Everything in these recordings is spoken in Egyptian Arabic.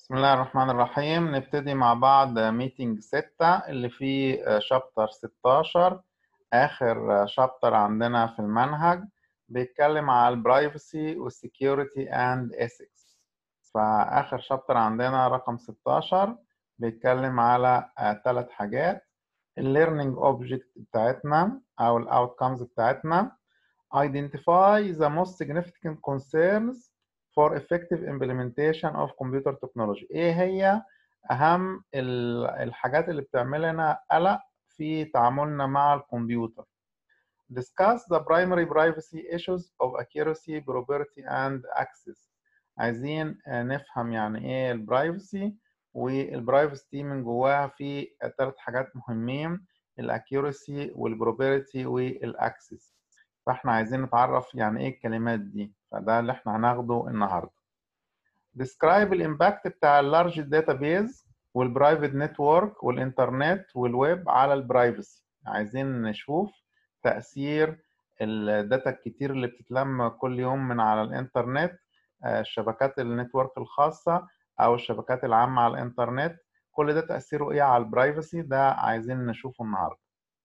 بسم الله الرحمن الرحيم نبتدي مع بعض ميتنج ستة اللي فيه شابتر 16 آخر شابتر عندنا في المنهج بيتكلم على البرايفسي والسكيورتي اند ethics فآخر شابتر عندنا رقم 16 بيتكلم على ثلاث حاجات الليرنينج اوبجكت بتاعتنا أو الاوتكمز بتاعتنا identify the most significant concerns for effective implementation of computer technology ايه هي اهم الحاجات اللي بتعمل لنا قلق في تعاملنا مع الكمبيوتر discuss the primary privacy issues of accuracy property and access عايزين نفهم يعني ايه البرايفسي والبرايفسي دي من جواها في ثلاث حاجات مهمين الاكيورسي والبروبرتي والاكسس فاحنا عايزين نتعرف يعني ايه الكلمات دي فده اللي احنا هناخده النهارده describe الامباكت بتاع اللارج داتابيز والبرايفت نتورك والانترنت والويب على البرايفسي عايزين نشوف تاثير الداتا الكتير اللي بتتلم كل يوم من على الانترنت الشبكات النتورك الخاصه او الشبكات العامه على الانترنت كل ده تاثيره ايه على البرايفسي ده عايزين نشوفه النهارده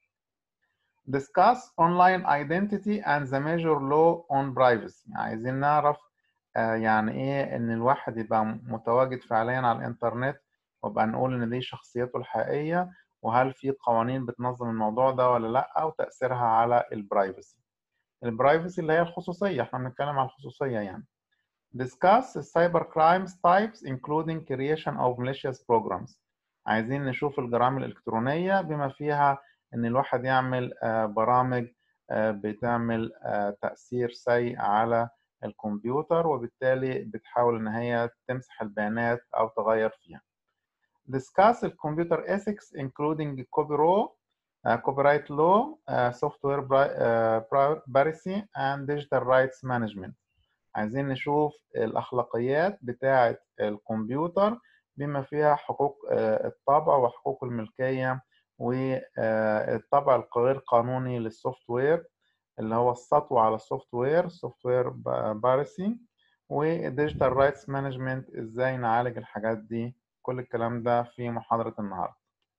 discuss online identity and the major law on privacy عايزين نعرف يعني ايه ان الواحد يبقى متواجد فعليا على الانترنت وبقى نقول ان دي شخصيته الحقيقيه وهل في قوانين بتنظم الموضوع ده ولا لا وتاثيرها على البرايفسي البرايفسي اللي هي الخصوصيه احنا بنتكلم عن الخصوصيه يعني discuss cyber crimes types including creation of malicious programs عايزين نشوف الجرائم الالكترونيه بما فيها ان الواحد يعمل برامج بتعمل تأثير سيء على الكمبيوتر وبالتالي بتحاول ان هي تمسح البيانات او تغير فيها. discuss الكمبيوتر ethics including copyright law, software privacy and digital rights management. عايزين نشوف الأخلاقيات بتاعة الكمبيوتر بما فيها حقوق الطبع وحقوق الملكية والطبع الغير قانوني للسوفت وير اللي هو السطو على السوفت وير سوفت وير بارسي والديجيتال رايتس مانجمنت ازاي نعالج الحاجات دي كل الكلام ده في محاضرة النهاردة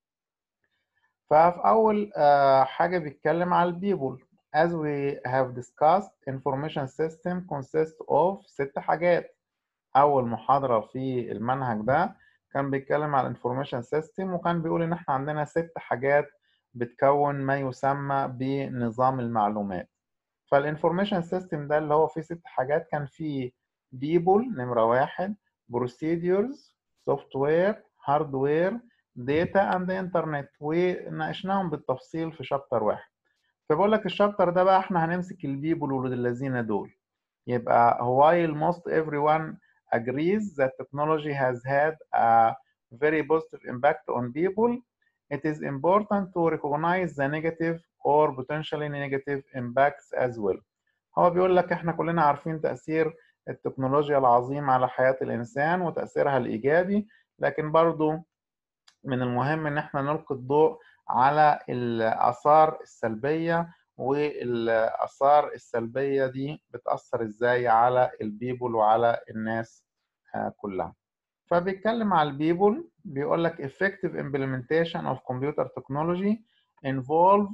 ففي أول حاجة بيتكلم على البيبول as we have discussed information system consists of ست حاجات أول محاضرة في المنهج ده كان بيتكلم على الانفورميشن سيستم وكان بيقول ان احنا عندنا ست حاجات بتكون ما يسمى بنظام المعلومات فالانفورميشن سيستم ده اللي هو فيه ست حاجات كان فيه بيبول نمرة واحد بروسيديورز سوفت وير هاردوير داتا اند انترنت وناقشناهم بالتفصيل في شابتر واحد فبقول لك الشابتر ده بقى احنا هنمسك البيبول ولاد الذين دول يبقى while most everyone agrees that technology has had a very positive impact on people, it is important to recognize the negative or potentially negative impacts as well. هو بيقول لك احنا كلنا عارفين تأثير التكنولوجيا العظيم على حياة الإنسان وتأثيرها الإيجابي، لكن برضو من المهم إن احنا نلقي الضوء على الآثار السلبية والآثار السلبية دي بتأثر إزاي على البيبول وعلى الناس كلها فبيتكلم على البيبول بيقول لك effective implementation of computer technology involve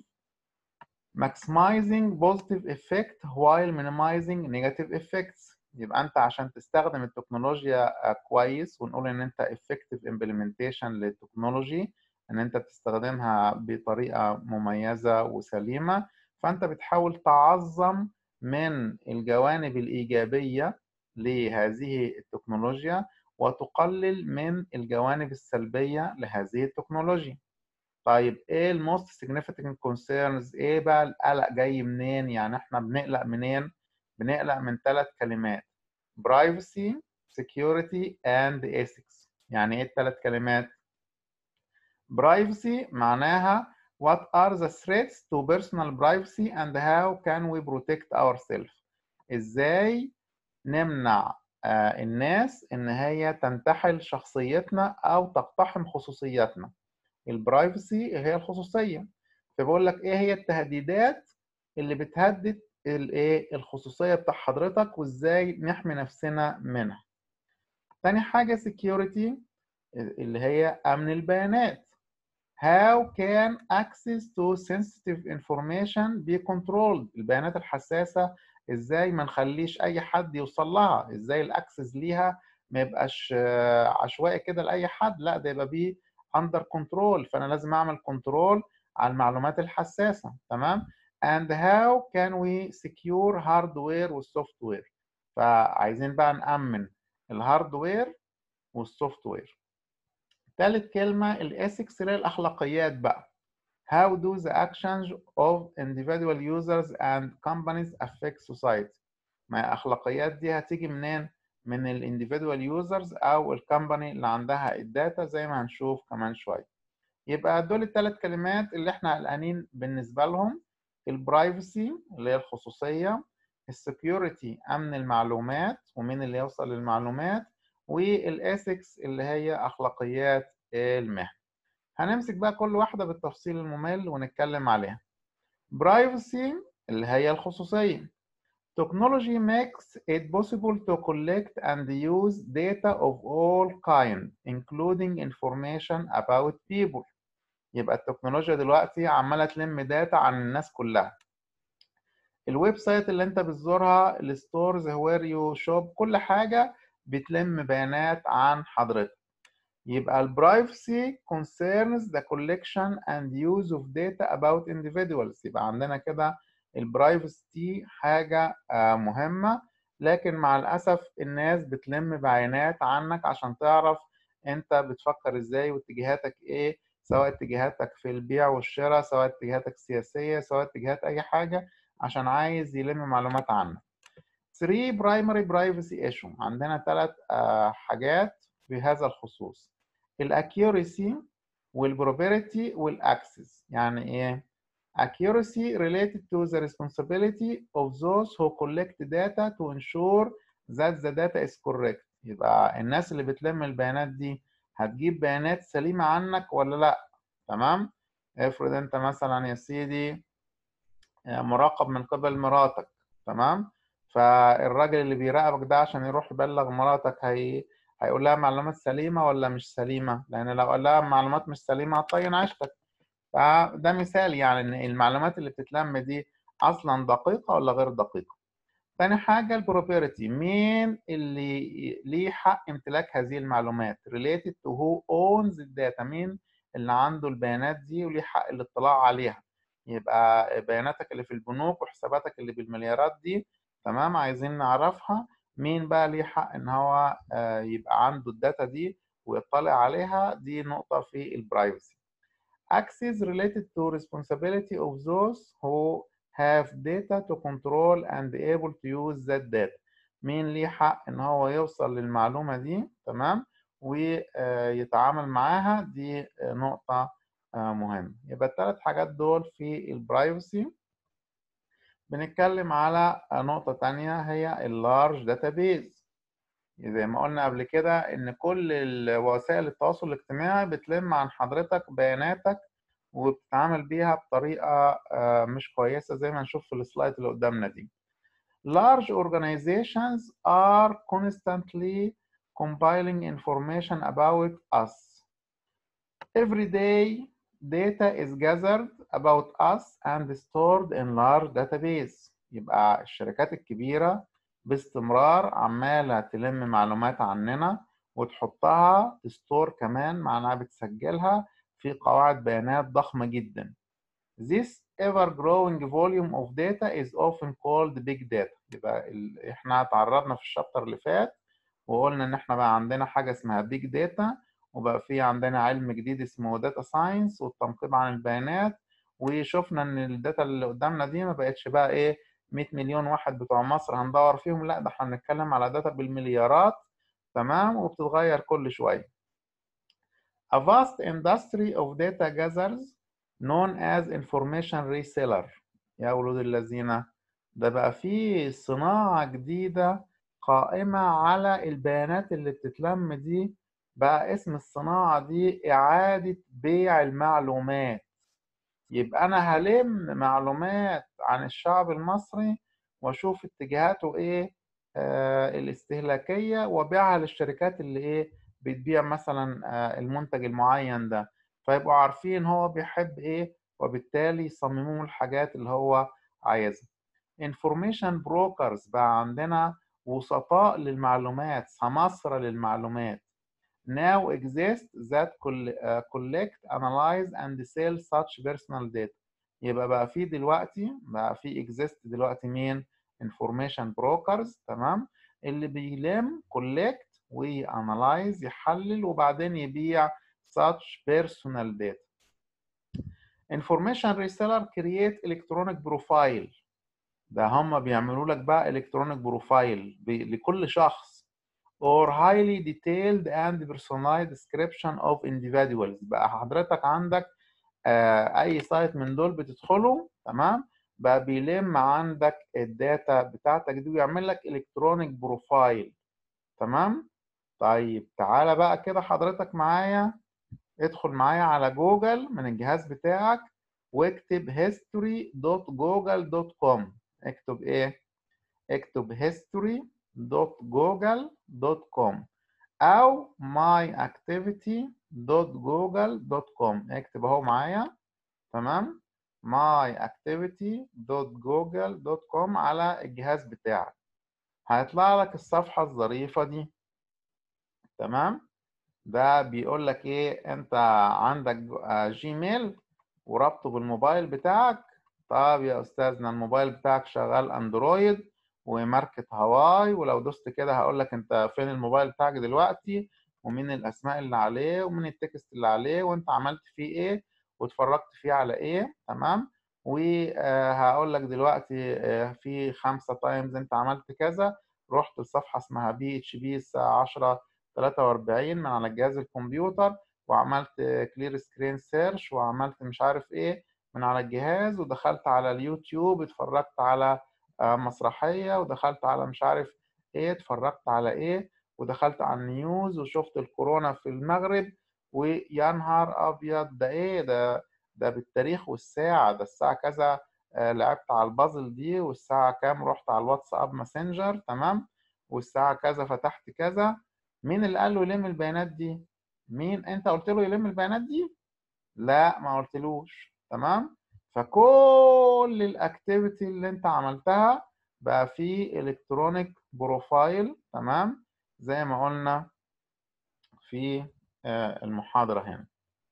maximizing positive effect while minimizing negative effects يبقى انت عشان تستخدم التكنولوجيا كويس ونقول ان انت effective implementation للتكنولوجي ان انت تستخدمها بطريقه مميزه وسليمه فانت بتحاول تعظم من الجوانب الايجابيه لهذه التكنولوجيا وتقلل من الجوانب السلبيه لهذه التكنولوجيا طيب ايه الموست significant concerns ايه بقى القلق جاي منين يعني احنا بنقلق منين بنقلق من ثلاث كلمات privacy security and ethics يعني ايه الثلاث كلمات privacy معناها what are the threats to personal privacy and how can we protect ourselves ازاي نمنع الناس ان هي تنتحل شخصيتنا او تقتحم خصوصياتنا البرايفسي هي الخصوصيه فبقول لك ايه هي التهديدات اللي بتهدد الايه الخصوصيه بتاع حضرتك وازاي نحمي نفسنا منها تاني حاجة security اللي هي أمن البيانات How can access to sensitive information be controlled البيانات الحساسة ازاي ما نخليش اي حد يوصل لها ازاي الاكسس ليها ما يبقاش عشوائي كده لاي حد لا ده يبقى بيه اندر كنترول فانا لازم اعمل كنترول على المعلومات الحساسه تمام and how can we secure hardware والسوفت وير فعايزين بقى نأمن الهاردوير والسوفت وير ثالث كلمة الاسكس اللي هي الأخلاقيات بقى How do the actions of individual users and companies affect society ما الأخلاقيات دي هتيجي منين؟ من ال individual users أو الكمباني اللي عندها الداتا زي ما هنشوف كمان شوية يبقى دول الثلاث كلمات اللي احنا قلقانين بالنسبة لهم البرايفسي اللي هي الخصوصية السكيورتي أمن المعلومات ومين اللي يوصل للمعلومات والاسكس اللي هي أخلاقيات المهنة هنمسك بقى كل واحدة بالتفصيل الممل ونتكلم عليها privacy اللي هي الخصوصية Technology makes it possible to collect and use data of all kind, including information about people. يبقى التكنولوجيا دلوقتي عمالة تلم داتا عن الناس كلها. الويب سايت اللي انت بتزورها الستورز وير يو شوب كل حاجة بتلم بيانات عن حضرتك. يبقى البرايفسي concerns the collection and use of data about individuals يبقى عندنا كده البرايفسي حاجة مهمة لكن مع الأسف الناس بتلم بيانات عنك عشان تعرف أنت بتفكر إزاي واتجاهاتك إيه سواء اتجاهاتك في البيع والشراء سواء اتجاهاتك السياسية سواء اتجاهات أي حاجة عشان عايز يلم معلومات عنك 3 primary privacy issue عندنا ثلاث حاجات في هذا الخصوص الاكيورسي والبروبرتي والاكسس يعني ايه accuracy related to the responsibility of those who collect data to ensure that the data is correct يبقى الناس اللي بتلم البيانات دي هتجيب بيانات سليمة عنك ولا لا تمام افرض انت مثلا يا سيدي مراقب من قبل مراتك تمام فالراجل اللي بيراقبك ده عشان يروح يبلغ مراتك هي هيقول لها معلومات سليمة ولا مش سليمة لأن لو قال لها معلومات مش سليمة هتطين عيشتك فده مثال يعني ان المعلومات اللي بتتلم دي اصلا دقيقه ولا غير دقيقه تاني حاجه البروبرتي مين اللي ليه حق امتلاك هذه المعلومات related to who owns الداتا مين اللي عنده البيانات دي وليه حق الاطلاع عليها يبقى بياناتك اللي في البنوك وحساباتك اللي بالمليارات دي تمام عايزين نعرفها مين بقى ليه حق ان هو يبقى عنده الداتا دي ويطلع عليها دي نقطه في البرايفسي access related to responsibility of those who have data to control and able to use that data مين ليه حق ان هو يوصل للمعلومة دي تمام ويتعامل معاها دي نقطة مهمة يبقى الثلاث حاجات دول في البرايفسي بنتكلم على نقطة تانية هي اللارج داتابيز زي ما قلنا قبل كده ان كل وسائل التواصل الاجتماعي بتلم عن حضرتك بياناتك وبتتعامل بيها بطريقة مش كويسة زي ما نشوف في السلايد اللي قدامنا دي. Large organizations are constantly compiling information about us. Every day, data is gathered about us and stored in large database. يبقى الشركات الكبيرة باستمرار عمالة تلم معلومات عننا وتحطها تستور كمان معناها بتسجلها في قواعد بيانات ضخمة جدا. This ever-growing volume of data is often called big data. يبقى ال... احنا تعرضنا في الشابتر اللي فات وقلنا ان احنا بقى عندنا حاجة اسمها big data وبقى في عندنا علم جديد اسمه داتا ساينس والتنقيب عن البيانات وشفنا ان الداتا اللي قدامنا دي ما بقتش بقى ايه 100 مليون واحد بتوع مصر هندور فيهم لا ده احنا بنتكلم على داتا بالمليارات تمام وبتتغير كل شويه A vast industry of data gatherers known as information reseller يا ولود الذين ده بقى في صناعة جديدة قائمة على البيانات اللي بتتلم دي بقى اسم الصناعة دي إعادة بيع المعلومات يبقى أنا هلم معلومات عن الشعب المصري وأشوف اتجاهاته إيه الاستهلاكيه وبيعها للشركات اللي ايه بتبيع مثلا المنتج المعين ده فيبقوا عارفين هو بيحب ايه وبالتالي يصمموا الحاجات اللي هو عايزها information brokers بقى عندنا وسطاء للمعلومات سماسرة للمعلومات now exist that collect, analyze and sell such personal data يبقى بقى في دلوقتي بقى في exist دلوقتي مين information brokers تمام اللي بيلم collect وانالايز يحلل وبعدين يبيع such personal data information reseller create electronic profile ده هم بيعملوا لك بقى electronic profile لكل شخص or highly detailed and personalized description of individuals بقى حضرتك عندك آه اي سايت من دول بتدخله تمام بقى بيلم عندك الداتا بتاعتك دي ويعمل لك الكترونيك بروفايل تمام طيب تعالى بقى كده حضرتك معايا ادخل معايا على جوجل من الجهاز بتاعك واكتب history.google.com اكتب ايه اكتب history.google.com او myactivity.google.com اكتب اهو معايا تمام myactivity.google.com على الجهاز بتاعك هيطلع لك الصفحة الظريفة دي تمام ده بيقول لك ايه انت عندك جيميل وربطه بالموبايل بتاعك طب يا استاذنا الموبايل بتاعك شغال اندرويد وماركة هواي ولو دوست كده هقول لك انت فين الموبايل بتاعك دلوقتي ومين الاسماء اللي عليه ومين التكست اللي عليه وانت عملت فيه ايه واتفرجت فيه على ايه تمام وهقول لك دلوقتي في خمسة تايمز انت عملت كذا رحت لصفحة اسمها بي اتش بي الساعة 10 43 من على جهاز الكمبيوتر وعملت كلير سكرين سيرش وعملت مش عارف ايه من على الجهاز ودخلت على اليوتيوب اتفرجت على مسرحية ودخلت على مش عارف ايه اتفرجت على ايه ودخلت على النيوز وشفت الكورونا في المغرب ويا نهار ابيض ده ايه ده ده بالتاريخ والساعة ده الساعة كذا لعبت على البازل دي والساعة كام رحت على الواتساب ماسنجر تمام والساعة كذا فتحت كذا مين اللي قال له يلم البيانات دي مين انت قلت له يلم البيانات دي لا ما قلتلوش تمام فكل الاكتيفيتي اللي انت عملتها بقى في الكترونيك بروفايل تمام زي ما قلنا في المحاضرة هنا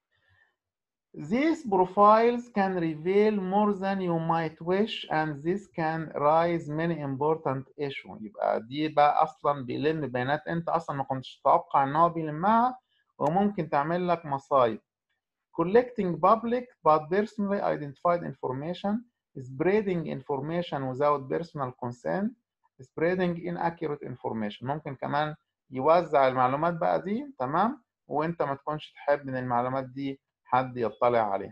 These profiles can reveal more than you might wish and this can raise many important issues يبقى دي بقى اصلا بيلم بيانات انت اصلا ما كنتش تتوقع ان هو بيلمها وممكن تعمل لك مصايب collecting public but personally identified information spreading information without personal consent spreading inaccurate information ممكن كمان يوزع المعلومات بقى دي تمام وانت ما تكونش تحب ان المعلومات دي حد يطلع عليها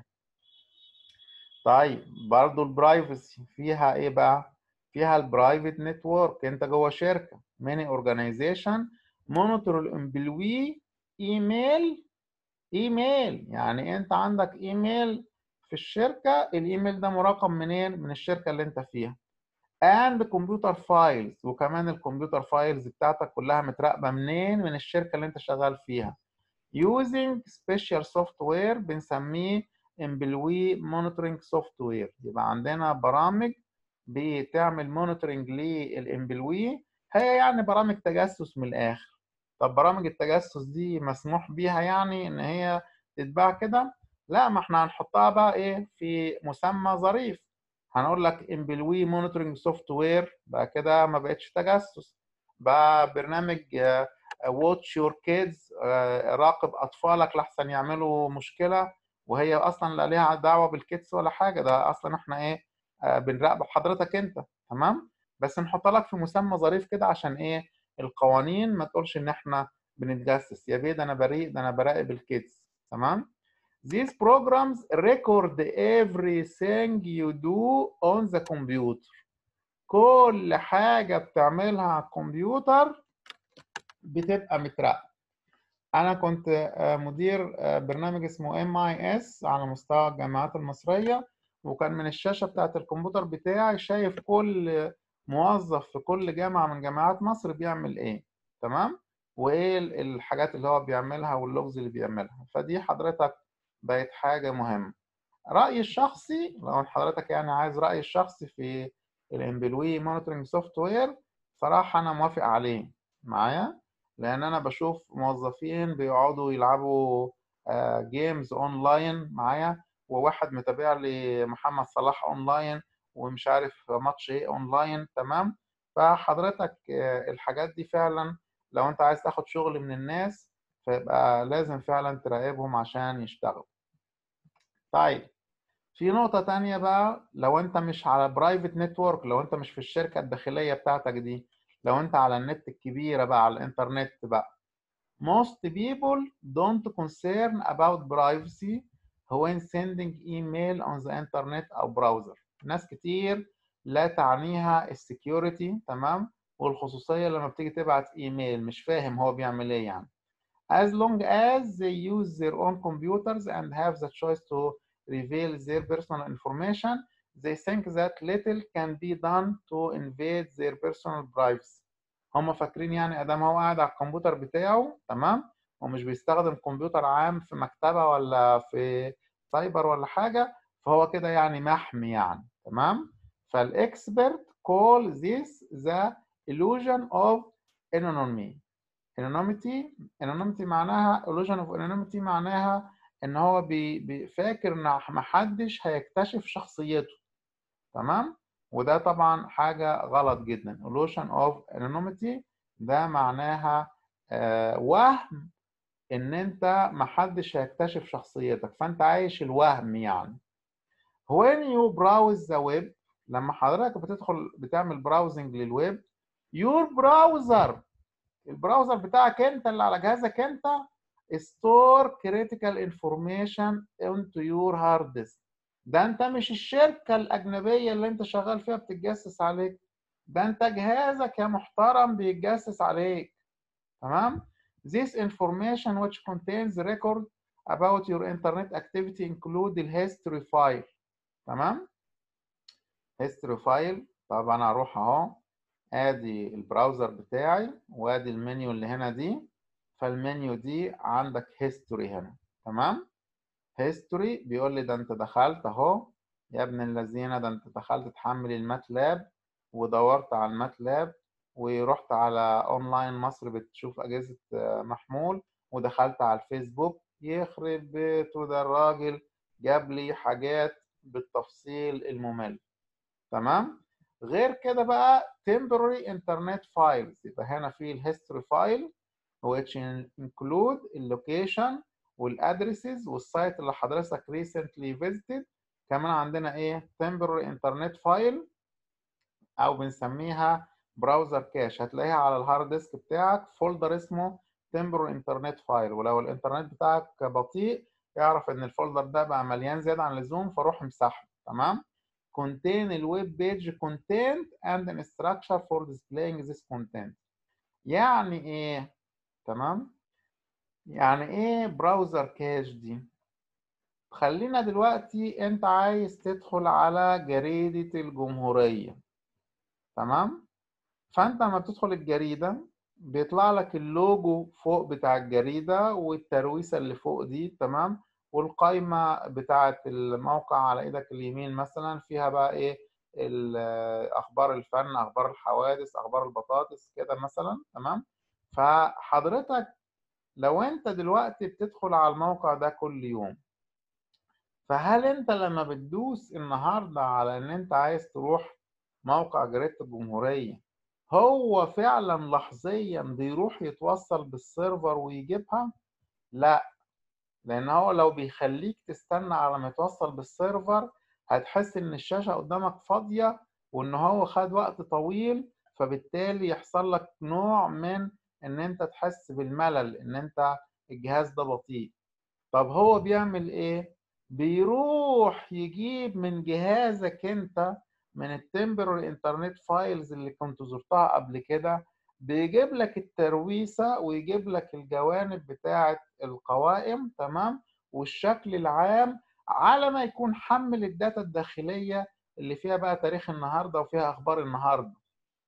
طيب برضو البرايفسي فيها ايه بقى فيها البرايفت نتورك انت جوه شركه ماني اورجانيزيشن مونيتور الامبلوي ايميل ايميل يعني انت عندك ايميل في الشركه الايميل ده مراقب منين من الشركه اللي انت فيها and كمبيوتر فايلز وكمان الكمبيوتر فايلز بتاعتك كلها متراقبه منين من الشركه اللي انت شغال فيها using special software بنسميه employee monitoring software يبقى عندنا برامج بتعمل مونيتورنج للامبلوي هي يعني برامج تجسس من الاخر طب برامج التجسس دي مسموح بيها يعني ان هي تتباع كده لا ما احنا هنحطها بقى ايه في مسمى ظريف هنقول لك امبلوي مونيتورنج سوفت وير بقى كده ما بقتش تجسس بقى برنامج واتش يور كيدز راقب اطفالك لحسن يعملوا مشكله وهي اصلا لا ليها دعوه بالكيدز ولا حاجه ده اصلا احنا ايه بنراقب حضرتك انت تمام بس نحط لك في مسمى ظريف كده عشان ايه القوانين ما تقولش ان احنا بنتجسس يا بيه ده انا بريء ده انا براقب الكيدز تمام These programs record everything you do on the computer. كل حاجة بتعملها على الكمبيوتر بتبقى متراقبة. أنا كنت مدير برنامج اسمه MIS على مستوى الجامعات المصرية وكان من الشاشة بتاعت الكمبيوتر بتاعي شايف كل موظف في كل جامعة من جامعات مصر بيعمل ايه تمام وايه الحاجات اللي هو بيعملها واللغز اللي بيعملها فدي حضرتك بقت حاجة مهمة رأيي الشخصي لو حضرتك يعني عايز رأيي الشخصي في الامبلوي مونيتورنج سوفت وير صراحة أنا موافق عليه معايا لأن أنا بشوف موظفين بيقعدوا يلعبوا جيمز أونلاين معايا وواحد متابع لي محمد صلاح أونلاين ومش عارف ماتش إيه أونلاين تمام فحضرتك الحاجات دي فعلا لو أنت عايز تاخد شغل من الناس فيبقى لازم فعلا تراقبهم عشان يشتغلوا طيب في نقطة تانية بقى لو انت مش على برايفت نتورك لو انت مش في الشركة الداخلية بتاعتك دي لو انت على النت الكبيرة بقى على الانترنت بقى most people don't concern about privacy when sending email on the internet او براوزر ناس كتير لا تعنيها السكيورتي تمام والخصوصية لما بتيجي تبعت ايميل مش فاهم هو بيعمل ايه يعني as long as they use their own computers and have the choice to reveal their personal information, they think that little can be done to invade their personal privacy. هم فاكرين يعني ادام هو قاعد على الكمبيوتر بتاعه تمام ومش بيستخدم كمبيوتر عام في مكتبه ولا في سايبر ولا حاجه فهو كده يعني محمي يعني تمام فالاكسبرت call this the illusion of anonymity anonymity anonymity معناها illusion of anonymity معناها ان هو بيفاكر ان محدش هيكتشف شخصيته تمام وده طبعا حاجة غلط جدا illusion of anonymity ده معناها آه وهم ان انت محدش هيكتشف شخصيتك فانت عايش الوهم يعني when you browse the web لما حضرتك بتدخل بتعمل براوزنج للويب your browser البراوزر بتاعك انت اللي على جهازك انت store critical information into your hard disk ده انت مش الشركة الأجنبية اللي انت شغال فيها بتتجسس عليك ده انت جهازك يا محترم بيتجسس عليك تمام This information which contains record about your internet activity include the history file تمام history file طب انا هروح اهو ادي البراوزر بتاعي وادي المنيو اللي هنا دي فالمنيو دي عندك هيستوري هنا تمام هيستوري بيقول لي ده انت دخلت اهو يا ابن الذين ده انت دخلت تحمل الماتلاب ودورت على الماتلاب ورحت على اونلاين مصر بتشوف اجهزه محمول ودخلت على الفيسبوك يخرب بيته ده الراجل جاب لي حاجات بالتفصيل الممل تمام غير كده بقى temporary internet files يبقى هنا في الهيستوري فايل which include اللوكيشن والادرسز والسايت اللي حضرتك recently visited كمان عندنا ايه temporary internet file او بنسميها براوزر كاش هتلاقيها على الهارد ديسك بتاعك فولدر اسمه temporary internet file ولو الانترنت بتاعك بطيء اعرف ان الفولدر ده بقى مليان زياده عن اللزوم فروح امسحه تمام contain الويب بيج content and an structure for displaying this content يعني ايه تمام يعني ايه براوزر كاش دي خلينا دلوقتي انت عايز تدخل على جريدة الجمهورية تمام فانت لما بتدخل الجريدة بيطلع لك اللوجو فوق بتاع الجريدة والترويسة اللي فوق دي تمام والقايمة بتاعة الموقع على ايدك اليمين مثلا فيها بقى ايه اخبار الفن اخبار الحوادث اخبار البطاطس كده مثلا تمام فحضرتك لو انت دلوقتي بتدخل على الموقع ده كل يوم فهل انت لما بتدوس النهارده على ان انت عايز تروح موقع جريدة الجمهورية هو فعلا لحظيا بيروح يتوصل بالسيرفر ويجيبها؟ لا لان هو لو بيخليك تستنى على ما يتوصل بالسيرفر هتحس ان الشاشة قدامك فاضية وان هو خد وقت طويل فبالتالي يحصل لك نوع من ان انت تحس بالملل ان انت الجهاز ده بطيء طب هو بيعمل ايه بيروح يجيب من جهازك انت من التمبرال انترنت فايلز اللي كنت زرتها قبل كده بيجيب لك الترويسه ويجيب لك الجوانب بتاعه القوائم تمام والشكل العام على ما يكون حمل الداتا الداخليه اللي فيها بقى تاريخ النهارده وفيها اخبار النهارده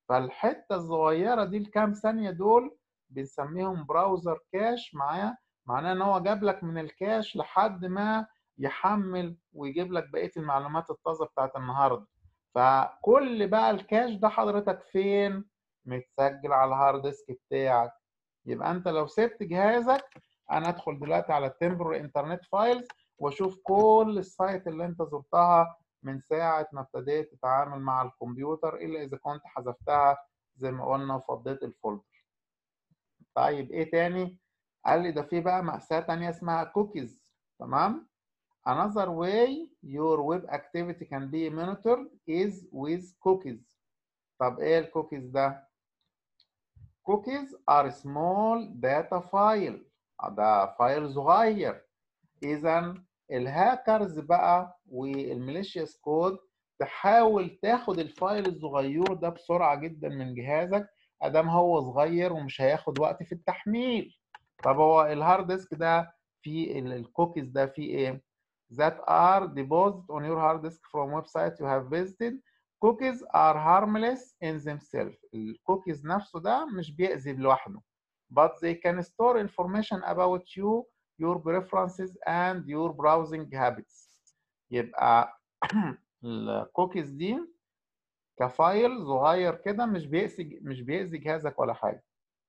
فالحته الصغيره دي الكام ثانيه دول بنسميهم براوزر كاش معاه معناه ان هو جاب لك من الكاش لحد ما يحمل ويجيب لك بقيه المعلومات الطازه بتاعت النهارده فكل بقى الكاش ده حضرتك فين متسجل على الهارد ديسك بتاعك يبقى انت لو سبت جهازك انا ادخل دلوقتي على التمبرال انترنت فايلز واشوف كل السايت اللي انت زرتها من ساعه ما ابتديت تتعامل مع الكمبيوتر الا اذا كنت حذفتها زي ما قلنا وفضيت الفولدر طيب ايه تاني قال لي ده في بقى مأساة تانية اسمها كوكيز تمام another way your web activity can be monitored is with cookies طب ايه الكوكيز ده cookies are small data file ده فايل صغير اذا الهاكرز بقى والميليشياس كود تحاول تاخد الفايل الصغير ده بسرعه جدا من جهازك ادام هو صغير ومش هياخد وقت في التحميل طب هو الهارد ديسك ده فيه الكوكيز ده فيه ايه that are deposited on your hard disk from website you have visited cookies are harmless in themselves الكوكيز نفسه ده مش بيأذي لوحده but they can store information about you your preferences and your browsing habits يبقى الكوكيز دي كفايل صغير كده مش بيأذي مش بيأذي جهازك ولا حاجه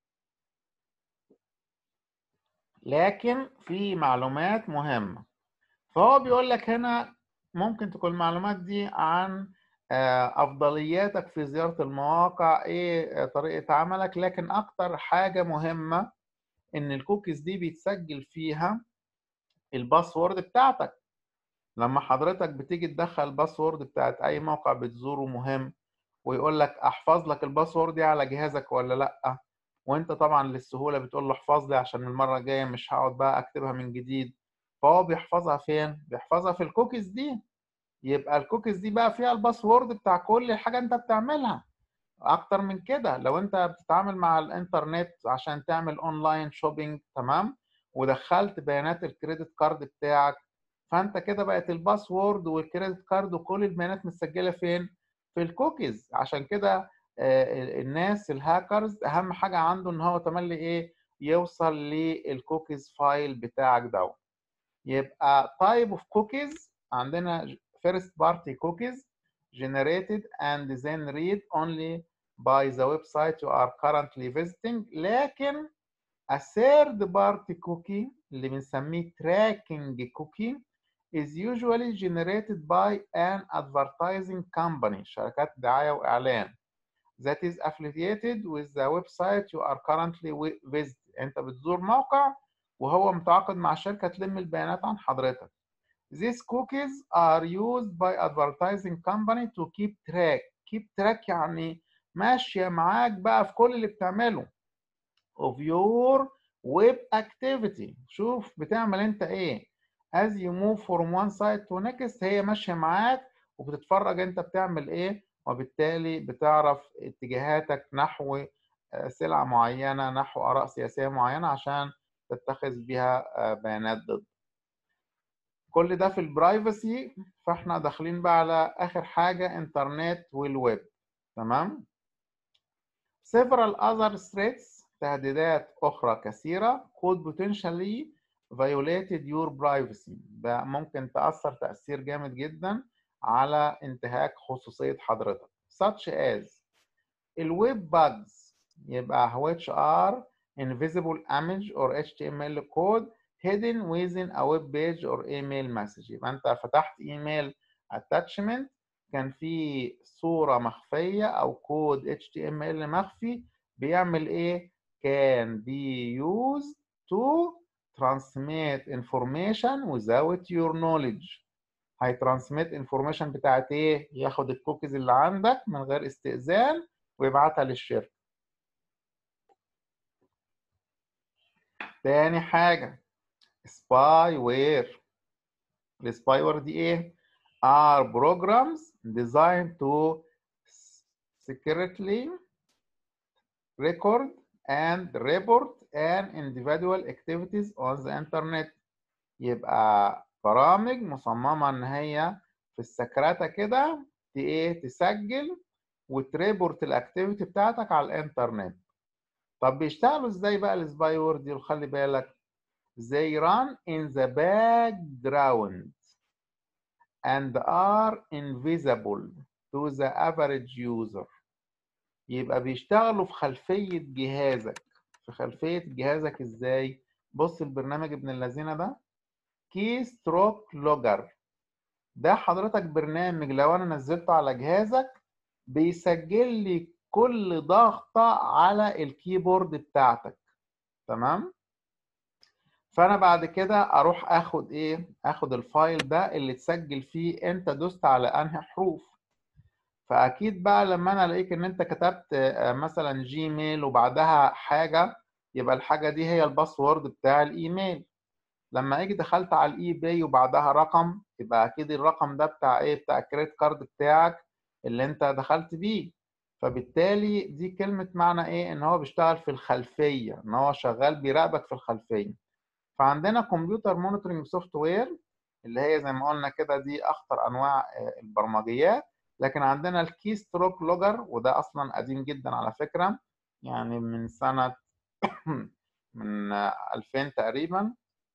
لكن في معلومات مهمه فهو بيقول لك هنا ممكن تكون المعلومات دي عن افضلياتك في زياره المواقع ايه طريقه عملك لكن اكتر حاجه مهمه ان الكوكيز دي بيتسجل فيها الباسورد بتاعتك لما حضرتك بتيجي تدخل الباسورد بتاعت اي موقع بتزوره مهم ويقول لك احفظ لك الباسورد دي على جهازك ولا لا وانت طبعا للسهوله بتقول له احفظ لي عشان المره الجايه مش هقعد بقى اكتبها من جديد فهو بيحفظها فين بيحفظها في الكوكيز دي يبقى الكوكيز دي بقى فيها الباسورد بتاع كل حاجه انت بتعملها اكتر من كده لو انت بتتعامل مع الانترنت عشان تعمل اونلاين شوبينج تمام ودخلت بيانات الكريدت كارد بتاعك فانت كده بقت الباسورد والكريدت كارد وكل البيانات متسجله فين في الكوكيز عشان كده الناس الهاكرز اهم حاجه عنده ان هو تملي ايه يوصل للكوكيز فايل بتاعك دوت يبقى type of cookies عندنا first party cookies generated and then read only by the website you are currently visiting لكن a third party cookie اللي بنسميه tracking cookie is usually generated by an advertising company شركات دعاية وإعلان that is affiliated with the website you are currently visiting أنت بتزور موقع وهو متعاقد مع شركة تلم البيانات عن حضرتك. These cookies are used by advertising company to keep track. keep track يعني ماشية معاك بقى في كل اللي بتعمله. of your web activity. شوف بتعمل انت ايه. As you move from one site to next هي ماشية معاك وبتتفرج انت بتعمل ايه وبالتالي بتعرف اتجاهاتك نحو سلعة معينة نحو آراء سياسية معينة عشان تتخذ بيها بيانات ضد كل ده في البرايفسي فاحنا داخلين بقى على اخر حاجه انترنت والويب تمام several other threats تهديدات اخرى كثيره could potentially violated your privacy ده ممكن تاثر تاثير جامد جدا على انتهاك خصوصيه حضرتك such as الويب bugs يبقى which are invisible image or HTML code hidden within a web page or email message يبقى انت فتحت ايميل attachment كان في صورة مخفية او كود HTML مخفي بيعمل ايه can be used to transmit information without your knowledge هيترانسميت انفورميشن بتاعت ايه ياخد الكوكيز اللي عندك من غير استئذان ويبعتها للشركة تاني حاجة سباي وير السباي وير دي ايه؟ are programs designed to secretly record and report an individual activities on the internet يبقى برامج مصممة ان هي في السكرتة كده ايه تسجل وتريبورت الاكتيفيتي بتاعتك على الانترنت طب بيشتغلوا ازاي بقى السباي وورد دي وخلي بالك they run in the background and are invisible to the average user يبقى بيشتغلوا في خلفية جهازك في خلفية جهازك ازاي بص البرنامج ابن اللذينه ده كي ستروك لوجر ده حضرتك برنامج لو انا نزلته على جهازك بيسجل لي كل ضغطة على الكيبورد بتاعتك تمام فانا بعد كده اروح اخد ايه اخد الفايل ده اللي تسجل فيه انت دوست على انهي حروف فاكيد بقى لما انا الاقيك ان انت كتبت مثلا جيميل وبعدها حاجه يبقى الحاجه دي هي الباسورد بتاع الايميل لما اجي دخلت على الاي باي وبعدها رقم يبقى اكيد الرقم ده بتاع ايه بتاع الكريدت كارد بتاعك اللي انت دخلت بيه فبالتالي دي كلمه معنى ايه ان هو بيشتغل في الخلفيه ان هو شغال بيراقبك في الخلفيه فعندنا كمبيوتر مونيتورنج سوفت وير اللي هي زي ما قلنا كده دي اخطر انواع البرمجيات لكن عندنا الكي ستروك لوجر وده اصلا قديم جدا على فكره يعني من سنه من 2000 تقريبا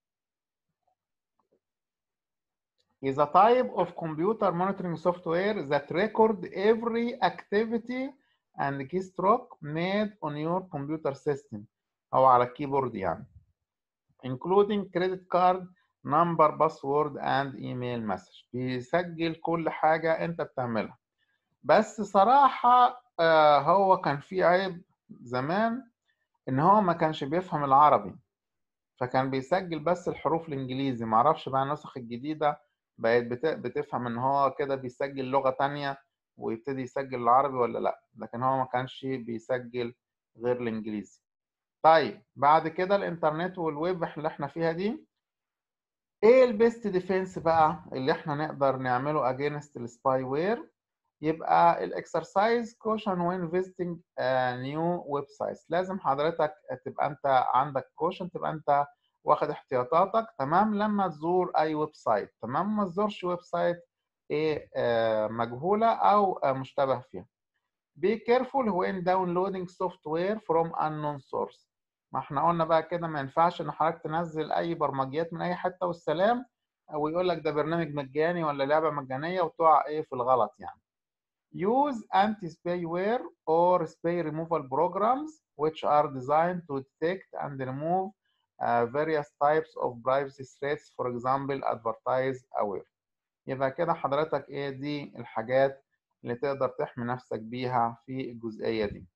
is a type of computer monitoring software that record every activity and keystroke made on your computer system أو على الكيبورد يعني including credit card number password and email message بيسجل كل حاجة أنت بتعملها بس صراحة هو كان في عيب زمان إن هو ما كانش بيفهم العربي فكان بيسجل بس الحروف الإنجليزي معرفش بقى النسخ الجديدة بقت بتفهم ان هو كده بيسجل لغة تانية ويبتدي يسجل العربي ولا لا لكن هو ما كانش بيسجل غير الانجليزي طيب بعد كده الانترنت والويب اللي احنا فيها دي ايه البيست ديفense بقى اللي احنا نقدر نعمله اجينست السباي وير يبقى الاكسرسايز كوشن وين فيزيتنج نيو ويب سايتس لازم حضرتك تبقى انت عندك كوشن تبقى انت واخد احتياطاتك تمام لما تزور اي ويب سايت تمام ما تزورش ويب سايت ايه آه مجهوله او آه مشتبه فيها be careful when downloading software from unknown source ما احنا قلنا بقى كده ما ينفعش ان حضرتك تنزل اي برمجيات من اي حته والسلام ويقول لك ده برنامج مجاني ولا لعبه مجانيه وتقع ايه في الغلط يعني use anti-spyware or spy removal programs which are designed to detect and remove Uh, various types of privacy threats for example advertise aware يبقى كده حضرتك ايه دي الحاجات اللي تقدر تحمي نفسك بيها في الجزئية دي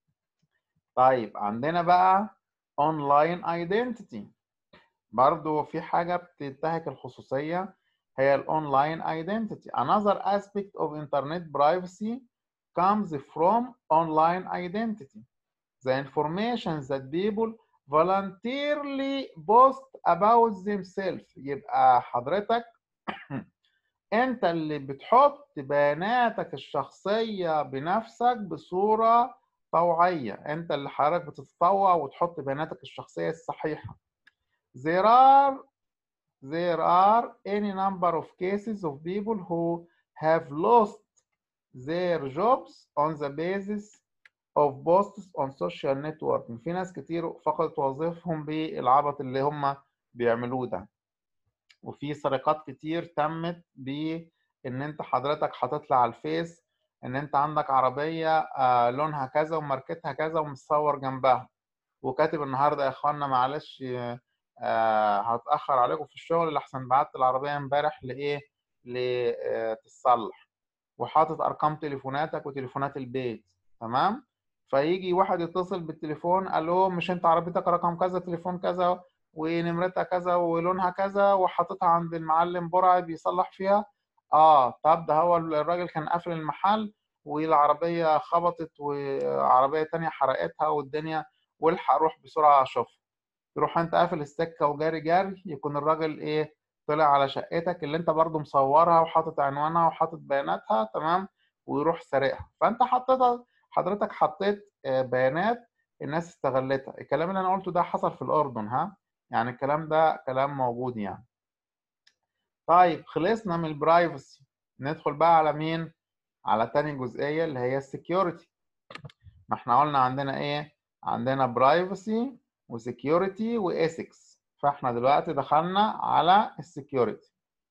طيب عندنا بقى online identity برضو في حاجة بتنتهك الخصوصية هي الاونلاين identity another aspect of internet privacy comes from online identity the information that people voluntarily post about themselves يبقى حضرتك انت اللي بتحط بياناتك الشخصية بنفسك بصورة طوعية انت اللي حضرتك بتتطوع وتحط بياناتك الشخصية الصحيحة there are there are any number of cases of people who have lost their jobs on the basis of posts on social networking في ناس كتير فقدت وظيفهم بالعبط اللي هم بيعملوه ده وفي سرقات كتير تمت بان انت حضرتك حاطط لي على الفيس ان انت عندك عربيه آه لونها كذا وماركتها كذا ومتصور جنبها وكاتب النهارده يا اخوانا معلش آه هتاخر عليكم في الشغل لحسن بعت العربيه امبارح لايه لتصلح وحاطط ارقام تليفوناتك وتليفونات البيت تمام فيجي واحد يتصل بالتليفون قال له مش انت عربيتك رقم كذا تليفون كذا ونمرتها كذا ولونها كذا وحاططها عند المعلم برعي بيصلح فيها اه طب ده هو الراجل كان قافل المحل والعربية خبطت وعربية تانية حرقتها والدنيا والحق روح بسرعة شوف تروح انت قافل السكة وجاري جاري يكون الراجل ايه طلع على شقتك اللي انت برضو مصورها وحاطط عنوانها وحاطط بياناتها تمام ويروح سارقها فانت حطيتها حضرتك حطيت بيانات الناس استغلتها الكلام اللي انا قلته ده حصل في الاردن ها يعني الكلام ده كلام موجود يعني طيب خلصنا من البرايفسي ندخل بقى على مين على تاني جزئيه اللي هي السكيورتي ما احنا قلنا عندنا ايه عندنا برايفسي وسكيورتي وايثكس فاحنا دلوقتي دخلنا على السكيورتي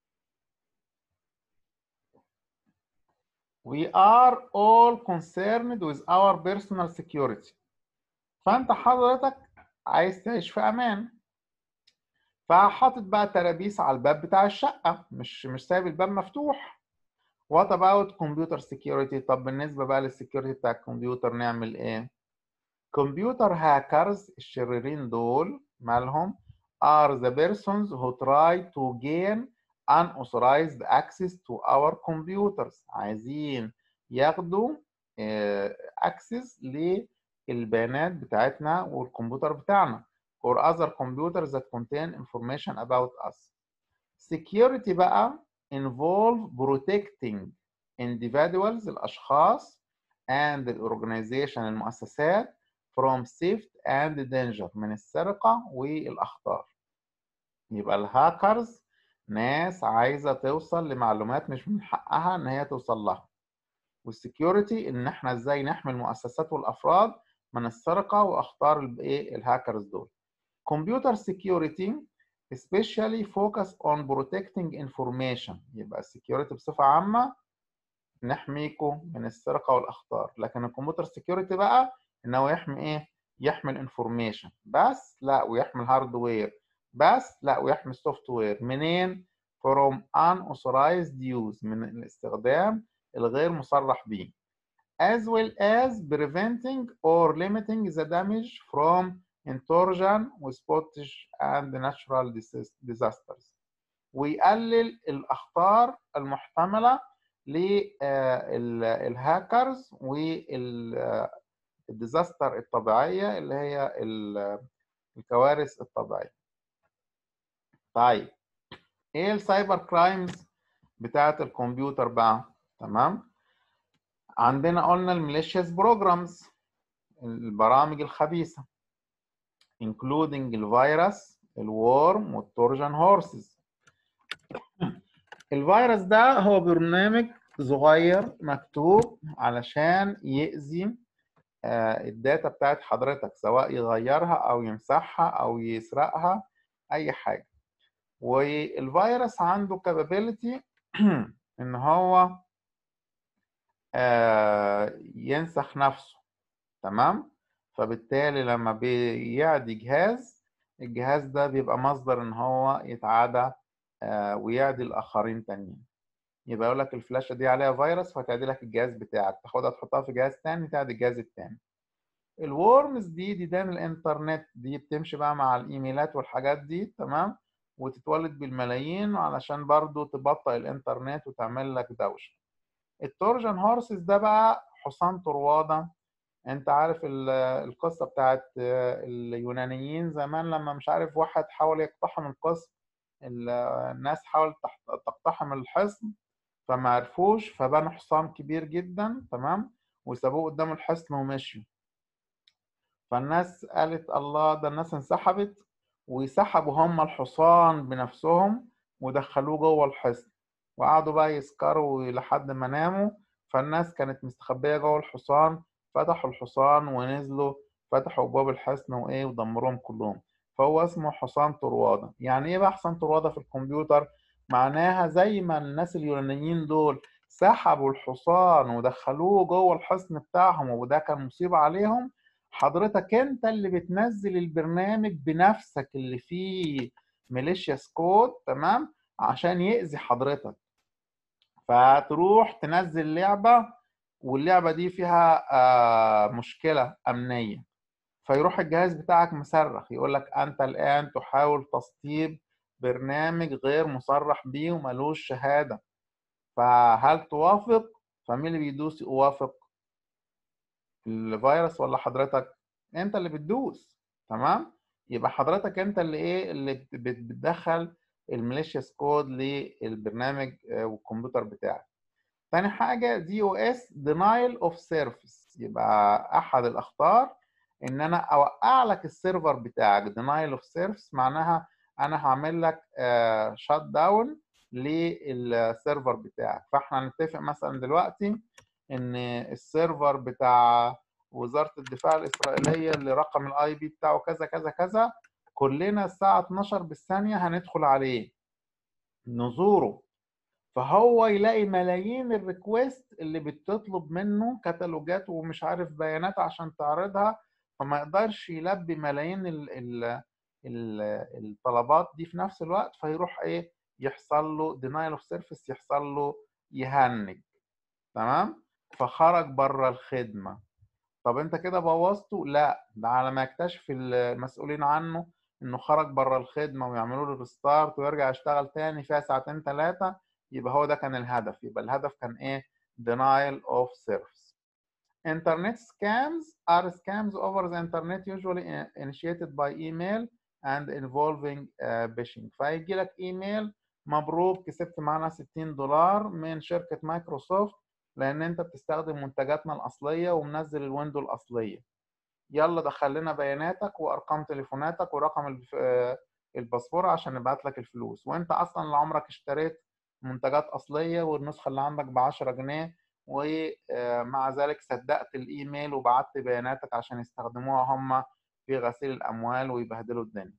We are all concerned with our personal security. فأنت حضرتك عايز تعيش في أمان. فحاطط بقى ترابيس على الباب بتاع الشقة مش مش سايب الباب مفتوح. What about computer security؟ طب بالنسبة بقى للسكيورتي بتاع الكمبيوتر نعمل إيه؟ كمبيوتر هاكرز الشريرين دول مالهم are the persons who try to gain unauthorized access to our computers عايزين ياخدوا access للبيانات بتاعتنا والكمبيوتر بتاعنا or other computers that contain information about us. Security بقى involve protecting individuals الأشخاص and the organization المؤسسات from theft and danger من السرقة والأخطار. يبقى الهاكرز ناس عايزه توصل لمعلومات مش من حقها ان هي توصل لها والسكيورتي ان احنا ازاي نحمي المؤسسات والافراد من السرقه واخطار الايه الهاكرز دول كمبيوتر سكيورتي especially focus on protecting information يبقى السكيورتي بصفه عامه نحميكم من السرقه والاخطار لكن الكمبيوتر سكيورتي بقى ان هو يحمي ايه يحمي الانفورميشن بس لا ويحمي الهاردوير بس لا ويحمي السوفت وير منين؟ from unauthorized use من الاستخدام الغير مصرح به as well as preventing or limiting the damage from intrusion وسبوتج and natural disasters ويقلل الأخطار المحتملة للهاكرز والديزاستر الطبيعية اللي هي الكوارث الطبيعية طيب ايه السايبر كرايمز بتاعت الكمبيوتر بقى تمام عندنا قلنا الميليشياس بروجرامز البرامج الخبيثه including الفيروس الورم والتورجن هورسز الفيروس ده هو برنامج صغير مكتوب علشان يأذي الداتا بتاعت حضرتك سواء يغيرها او يمسحها او يسرقها اي حاجه والفيروس عنده capability ان هو ينسخ نفسه تمام فبالتالي لما بيعدي جهاز الجهاز ده بيبقى مصدر ان هو يتعادى ويعدي الاخرين تانيين يبقى يقول لك الفلاشه دي عليها فيروس فتعدي لك الجهاز بتاعك تاخدها تحطها في جهاز تاني تعدي الجهاز التاني الورمز دي ديدان الانترنت دي بتمشي بقى مع الايميلات والحاجات دي تمام وتتولد بالملايين علشان برضو تبطئ الانترنت وتعمل لك دوشه التورجن هورسز ده بقى حصان طروادة انت عارف القصة بتاعت اليونانيين زمان لما مش عارف واحد حاول يقتحم القصر الناس حاولت تقتحم الحصن فما عرفوش فبنوا حصان كبير جدا تمام وسابوه قدام الحصن ومشيوا فالناس قالت الله ده الناس انسحبت وسحبوا هم الحصان بنفسهم ودخلوه جوه الحصن وقعدوا بقى يسكروا لحد ما ناموا فالناس كانت مستخبية جوه الحصان فتحوا الحصان ونزلوا فتحوا ابواب الحصن وايه ودمروهم كلهم فهو اسمه حصان طروادة يعني ايه بقى حصان طروادة في الكمبيوتر معناها زي ما الناس اليونانيين دول سحبوا الحصان ودخلوه جوه الحصن بتاعهم وده كان مصيبة عليهم حضرتك انت اللي بتنزل البرنامج بنفسك اللي فيه ميليشياس كود تمام عشان يأذي حضرتك فتروح تنزل لعبة واللعبة دي فيها آه مشكلة أمنية فيروح الجهاز بتاعك مصرخ يقول لك أنت الآن تحاول تسطيب برنامج غير مصرح بيه وملوش شهادة فهل توافق؟ فمين اللي بيدوس يوافق؟ الفيروس ولا حضرتك؟ أنت اللي بتدوس تمام؟ يبقى حضرتك أنت اللي إيه اللي بتدخل الميليشياس كود للبرنامج والكمبيوتر بتاعك. تاني حاجة دي او اس denial of service يبقى أحد الأخطار إن أنا أوقع لك السيرفر بتاعك denial of service معناها أنا هعمل لك شات داون للسيرفر بتاعك فإحنا هنتفق مثلا دلوقتي ان السيرفر بتاع وزاره الدفاع الاسرائيليه اللي رقم الاي بي بتاعه كذا كذا كذا كلنا الساعه 12 بالثانيه هندخل عليه نزوره فهو يلاقي ملايين الريكوست اللي بتطلب منه كتالوجات ومش عارف بيانات عشان تعرضها فما يقدرش يلبي ملايين ال ال ال الطلبات دي في نفس الوقت فيروح ايه يحصل له denial of service يحصل له يهنج تمام فخرج بره الخدمه طب انت كده بوظته لا ده على ما يكتشف المسؤولين عنه انه خرج بره الخدمه ويعملوا له ريستارت ويرجع يشتغل تاني فيها ساعتين ثلاثه يبقى هو ده كان الهدف يبقى الهدف كان ايه denial of service internet scams are scams over the internet usually initiated by email and involving uh, phishing فيجي لك ايميل مبروك كسبت معانا 60 دولار من شركه مايكروسوفت لان انت بتستخدم منتجاتنا الاصليه ومنزل الويندو الاصليه يلا دخل لنا بياناتك وارقام تليفوناتك ورقم الباسبور عشان نبعت لك الفلوس وانت اصلا اللي عمرك اشتريت منتجات اصليه والنسخه اللي عندك ب 10 جنيه ومع ذلك صدقت الايميل وبعت بياناتك عشان يستخدموها هم في غسيل الاموال ويبهدلوا الدنيا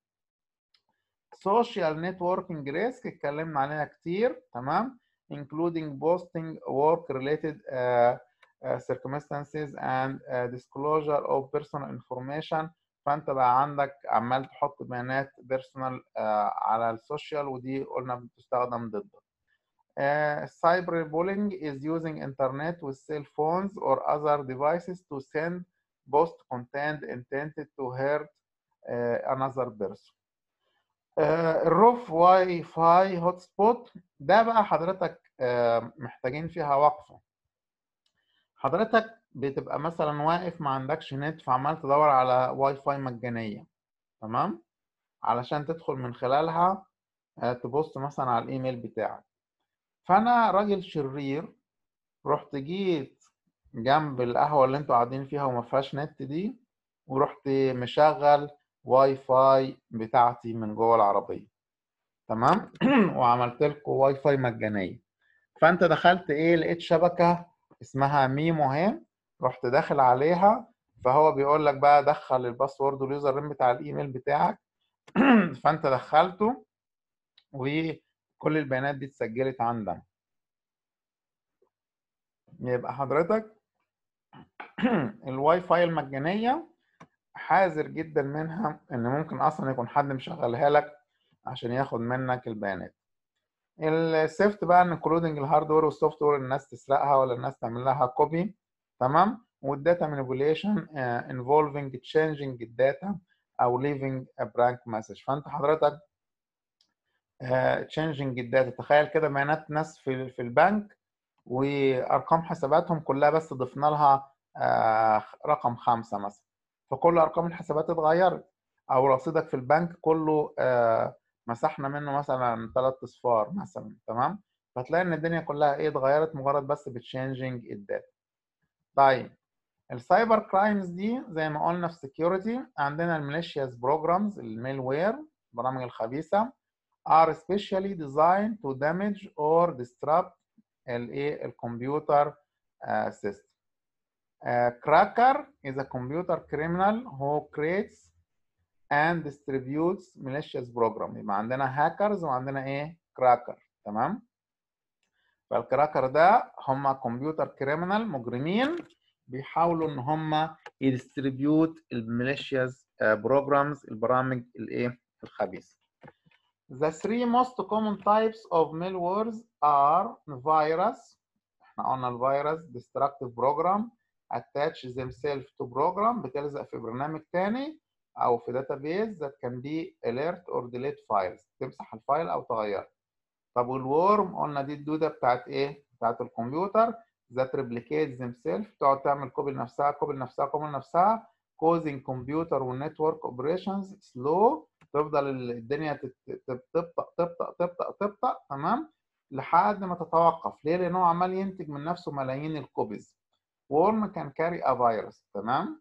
social networking risk اتكلمنا عليها كتير تمام including posting work related uh, uh, circumstances and uh, disclosure of personal information فانت بقى عندك عمال تحط بيانات بيرسونال على السوشيال ودي قلنا بتستخدم ضدك Uh, cyberbullying is using internet with cell phones or other devices to send post content intended to hurt uh, another person. الروف واي فاي هوت سبوت ده بقى حضرتك uh, محتاجين فيها وقفه حضرتك بتبقى مثلا واقف ما عندكش نت فعمال تدور على واي فاي مجانيه تمام علشان تدخل من خلالها تبص مثلا على الايميل بتاعك فانا راجل شرير رحت جيت جنب القهوه اللي انتوا قاعدين فيها وما فيهاش نت دي ورحت مشغل واي فاي بتاعتي من جوه العربيه تمام وعملت لكم واي فاي مجانيه فانت دخلت ايه لقيت شبكه اسمها ميمو اهي رحت داخل عليها فهو بيقول لك بقى دخل الباسورد واليوزر نيم بتاع الايميل بتاعك فانت دخلته وكل البيانات دي اتسجلت عندنا يبقى حضرتك الواي فاي المجانيه حذر جدا منها ان ممكن اصلا يكون حد مشغلها لك عشان ياخد منك البيانات السيفت بقى ان كلودنج الهاردوير والسوفت وير الناس تسرقها ولا الناس تعمل لها كوبي تمام والداتا مانيبيوليشن انفولفنج تشينجينج الداتا او ليفنج ا برانك مسج فانت حضرتك تشينجينج الداتا تخيل كده بيانات ناس في في البنك وارقام حساباتهم كلها بس ضفنا لها رقم خمسة مثلا فكل ارقام الحسابات اتغيرت او رصيدك في البنك كله مسحنا منه مثلا ثلاث اصفار مثلا تمام فتلاقي ان الدنيا كلها ايه اتغيرت مجرد بس بتشينجينج الداتا طيب السايبر كرايمز دي زي ما قلنا في سكيورتي عندنا الميليشياز بروجرامز الميل وير البرامج الخبيثه are specially designed to damage or disrupt الايه الكمبيوتر system Uh, cracker is a computer criminal who creates and distributes malicious program يبقى عندنا هاكرز وعندنا ايه كراكر تمام فالكراكر ده هم كمبيوتر كريمنال مجرمين بيحاولوا ان هم يديستريبيوت الماليشياس بروجرامز البرامج الايه الخبيثه The three most common types of malwares are virus احنا قلنا الفيروس destructive program attach themselves to program بتلزق في برنامج تاني او في database that can be alert or delete files تمسح الفايل او تغيره طب والورم قلنا دي الدوده بتاعت ايه بتاعت الكمبيوتر that replicate themselves تقعد تعمل كوبي لنفسها كوبي لنفسها كوبي لنفسها causing computer والنتورك operations slow تفضل الدنيا تبطأ تبطأ تبطأ تبطأ تمام لحد ما تتوقف ليه لان هو عمال ينتج من نفسه ملايين الكوبيز worm can carry a virus تمام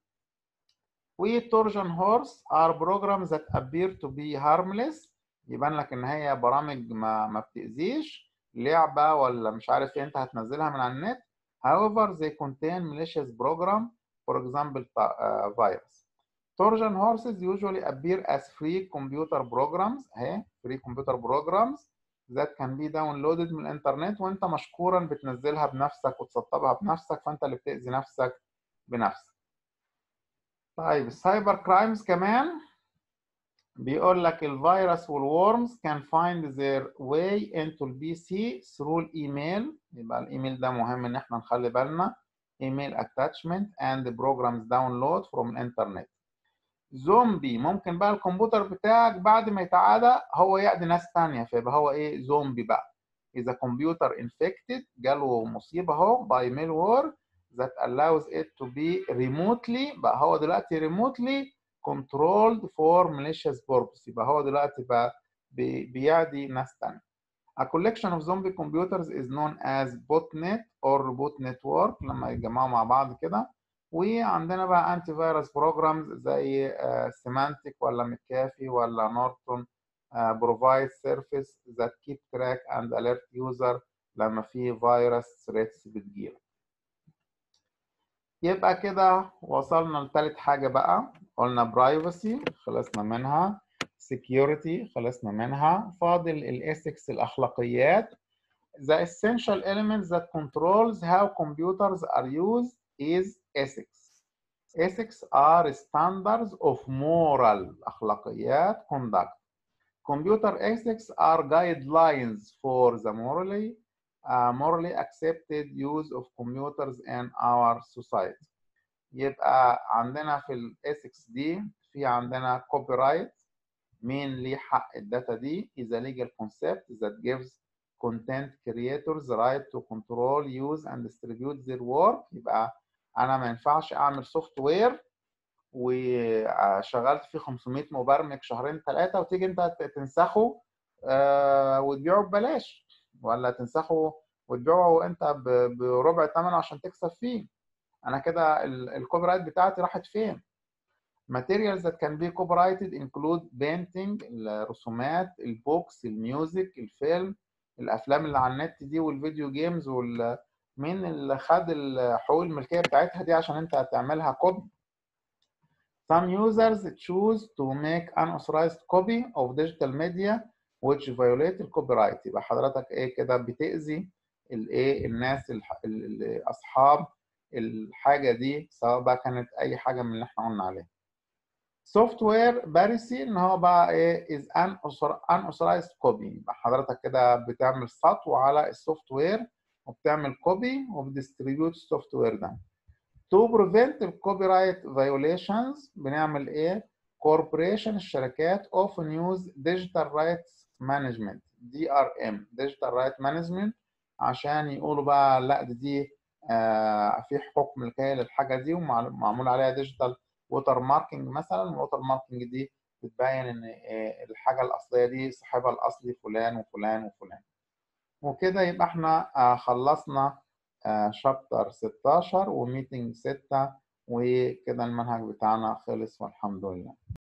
وتورجن هورس are programs that appear to be harmless يبان لك ان هي برامج ما ما بتأذيش لعبة ولا مش عارف ايه انت هتنزلها من على النت however they contain malicious program for example uh, virus Trojan horses usually appear as free computer programs اهي free computer programs that can be downloaded من الانترنت وانت مشكورا بتنزلها بنفسك وتسطبها بنفسك فانت اللي بتأذي نفسك بنفسك. طيب السايبر كرايمز كمان بيقول لك الفيروس والورمز can find their way into البي سي through الايميل يبقى الايميل ده مهم ان احنا نخلي بالنا ايميل attachment and programs download from الانترنت. زومبي ممكن بقى الكمبيوتر بتاعك بعد ما يتعادى هو يعدي ناس تانية فيبقى هو ايه زومبي بقى إذا كمبيوتر انفكتد جاله مصيبة اهو باي ميل وور that allows it to be remotely بقى هو دلوقتي remotely controlled for malicious purpose يبقى هو دلوقتي بقى بي بيعدي ناس تانية. A collection of zombie computers is known as botnet or bot network لما يتجمعوا مع بعض كده وعندنا بقى انتي فيروس بروجرامز زي سيمانتيك ولا مكافي ولا نورتون بروفايد سيرفيس ذات كيب تراك اند اليرت يوزر لما في فيروس ثريتس بتجيلك يبقى كده وصلنا لثالث حاجه بقى قلنا برايفسي خلصنا منها security خلصنا منها فاضل الاسكس الاخلاقيات the essential elements that controls how computers are used is ethics. Ethics are standards of moral أخلاقيات conduct. Computer ethics are guidelines for the morally uh, morally accepted use of computers in our society. يبقى عندنا في الاسكس دي في عندنا copyright مين ليه حق الداتا دي is a legal concept that gives content creators the right to control use and distribute their work يبقى انا ما ينفعش اعمل سوفت وير وشغلت فيه 500 مبرمج شهرين ثلاثه وتيجي انت تنسخه وتبيعه ببلاش ولا تنسخه وتبيعه انت بربع ثمنه عشان تكسب فيه انا كده الكوبي رايت بتاعتي راحت فين materials that can be copyrighted include painting الرسومات البوكس الميوزك الفيلم الافلام اللي على النت دي والفيديو جيمز وال مين اللي خد حقوق الملكيه بتاعتها دي عشان انت هتعملها كوبي Some users choose to make unauthorized copy of digital media which violate الكوبي يبقى حضرتك ايه كده بتأذي الايه الناس اصحاب الحاجه دي سواء بقى كانت اي حاجه من اللي احنا قلنا عليها. سوفت وير بارسي ان هو بقى ايه از unauthorized copy يبقى حضرتك كده بتعمل سطو على السوفت وير وبتعمل كوبي وبديستريبيوت السوفت وير ده. To prevent الكوبي رايت violations بنعمل ايه؟ corporation الشركات often use digital rights management DRM digital rights management عشان يقولوا بقى لا دي, دي آه في حقوق ملكيه للحاجه دي ومعمول عليها ديجيتال ووتر ماركينج مثلا الووتر ماركينج دي بتبين ان آه الحاجه الاصليه دي صاحبها الاصلي فلان وفلان وفلان وكده يبقى احنا آه خلصنا شابتر 16 وميتنج 6 وكده المنهج بتاعنا خلص والحمد لله